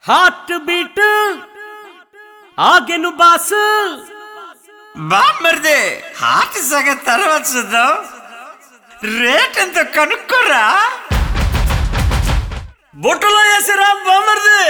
heart heartbeat ఆగెను boss బామ్మర్ది heart సగం తర్వాత చూద్దాం రేట్ ఎంత కనుక్కోరా బుట్టలో వేసిరా బామర్ది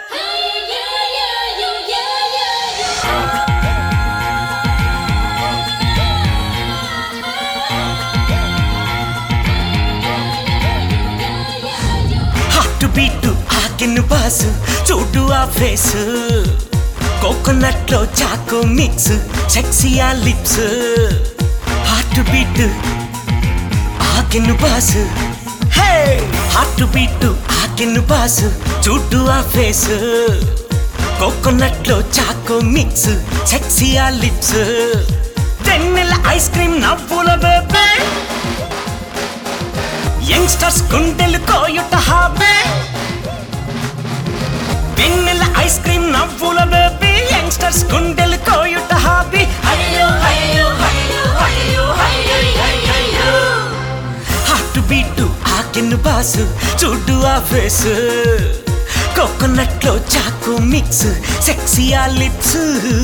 హార్ట్ బీట్ ఆగెను బాస్ చూడు ఆ ఫేస్ కోకోనట్ లో చాకో మిక్స్ సెక్సీయా లిప్స్ హార్ట్ బీట్ ఆగెను బాస్ హే హార్ట్ బీట్ ఆగెను బాస్ చూడు ఆ ఫేస్ కోకోనట్ లో చాకో మిక్స్ సెక్సీయా లిప్స్ వెన్నెల ఐస్ క్రీమ్ నవ్వుల బేబే యంగ్స్టర్స్ గుండెలు కోయుట హాబే వెన్నెల ఐస్ క్రీమ్ నవ్వుల బేబీ యంగ్స్టర్స్ గుండెలు కోయుట హాబీ అయ్యో అయ్యో అయ్యో అయ్యో అయ్యో అయ్యో హార్ట్ బీట్ ఆకెన్ను బాసు చూడు ఆ ఫేస్ కోకోనట్ లో చాకు మిక్స్ సెక్సీయా లిప్స్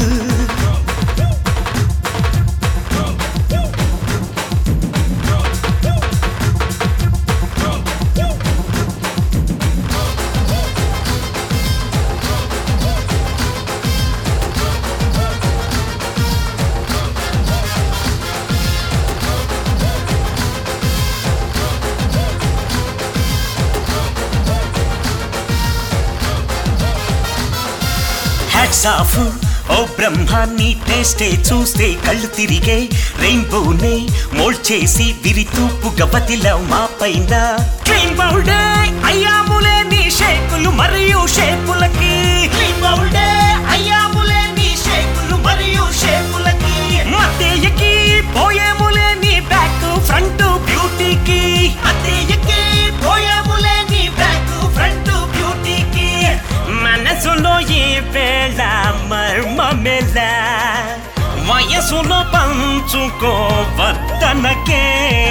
హ్యాట్స్ ఆఫ్ ఓ బ్రహ్మాన్ని టేస్టే చూస్తే కళ్ళు తిరిగే రెయిన్బోనే మోల్డ్ చేసి విరితూపుగా బతిలా మా పైన క్లీన్ బౌల్డే అయ్యాములే నీ షేపులు మరియు షేపులకి క్లీన్ బౌల్డే అయ్యాములే నీ షేపులు మరియు షేపులకి మధ్యకి పోయేములే నీ బ్యాక్ ఫ్రంట్ బ్యూటీకి మధ్యకి పోయేములే నీ బ్యాక్ ఫ్రంట్ బ్యూటీకి మనసులో ఏ వేళ మర్మమెల వయసులో పంచుకోవద్దనకే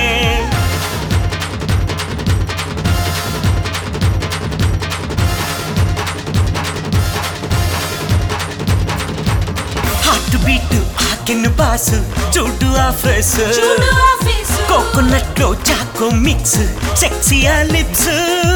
హార్ట్ బీట్ ఆకెన్ను బాసు చూడు ఆ ఫేస్ కోకోనట్ లో చాకో మిక్స్ సెక్సీయా లిప్స్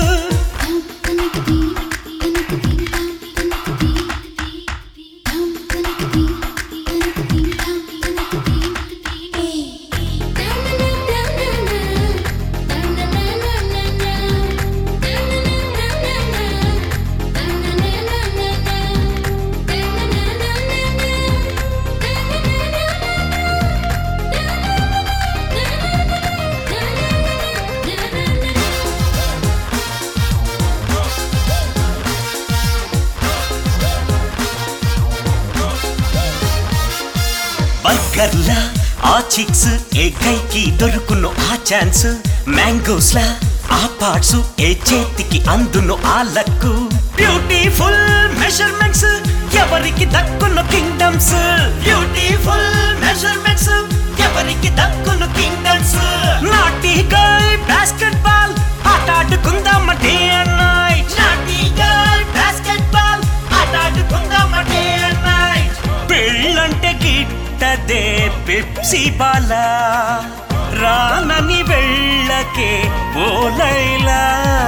బర్గర్లా ఆ చిక్స్ ఏ కైకి దొరుకును ఆ ఛాన్స్ మ్యాంగోస్ లా ఆ పార్ట్స్ ఏ చేతికి అందును ఆ లక్కు బ్యూటిఫుల్ మెజర్మెంట్స్ ఎవరికి దక్కును కింగ్డమ్స్ బ్యూటిఫుల్ మెజర్మెంట్స్ ఎవరికి దక్కును కింగ్డమ్స్ నాటి గై బాస్కెట్ బాల్ ఆట ఆడుకుందాం డే అండ్ నైట్ నాటి గై బాస్కెట్ బాల్ ఆట ఆడుకుందాం డే అండ్ నైట్ పెళ్ళంటే గిట్టదే పెప్సీ బాల రానని వెళ్ళకే ఓ లైలా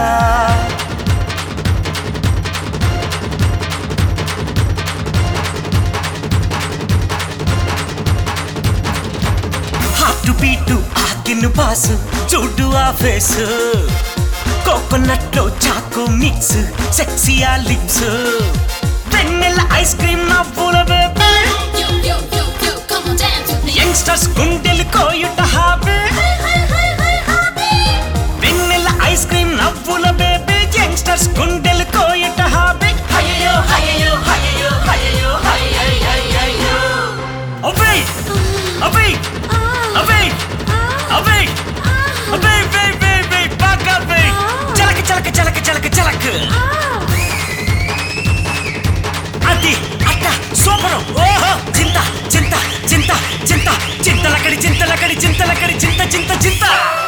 హార్ట్ బీట్ ఆకిను బాసు చూడు ఆ ఫేస్ కోకోనట్ లో చాకు మిక్స్ సెక్సీయా లిప్స్ వెన్నెల ఐస్ క్రీమ్ నవ్వుల బేబీ యంగ్స్టర్స్ గుండెలు కోయుట హాబీ వెన్నెల ఐస్ క్రీమ్ నవ్వుల బేబీ యంగ్స్టర్స్ గుండెలు కోయుట హాబీ అయ్యో అయ్యో అయ్యో అయ్యో అయ్యో అవే అవే అవే అవే అవే వే వే వే బాగా వే చలక చలక చలక చలక చలక అది అట్ట సూపరు ఓహో చింత చింత చింత చింత చింతలకడి చింతలకడి చింతలకడి చింత చింత చింత